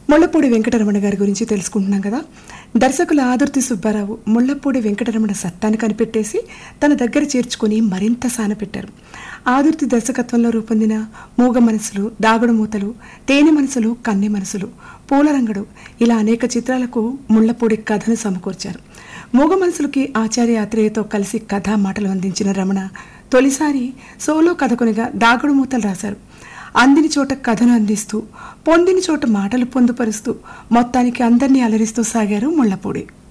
ముళ్ళపూడి వెంకటరమణ గారి గురించి తెలుసుకుంటున్నాం కదా దర్శకుల ఆదుర్తి సుబ్బారావు ముళ్ళపూడి వెంకటరమణ సత్తాన్ని కనిపెట్టేసి తన దగ్గర చేర్చుకుని మరింత సానపెట్టారు ఆదుర్తి దర్శకత్వంలో రూపొందిన మూగ మనసులు దాగుడు మూతలు తేనె మనసులు కన్నె మనసులు పూలరంగడు ఇలా అనేక చిత్రాలకు ముళ్ళపూడి కథను సమకూర్చారు మూగ మనసులకి ఆచార్య ఆత్రేయతో కలిసి కథా మాటలు అందించిన రమణ తొలిసారి సోలో కథకునిగా దాగుడు మూతలు రాశారు అందిని చోట కథను అందిస్తూ పొందిన చోట మాటలు పొందుపరుస్తూ మొత్తానికి అందరినీ అలరిస్తూ సాగారు ముళ్ళపూడి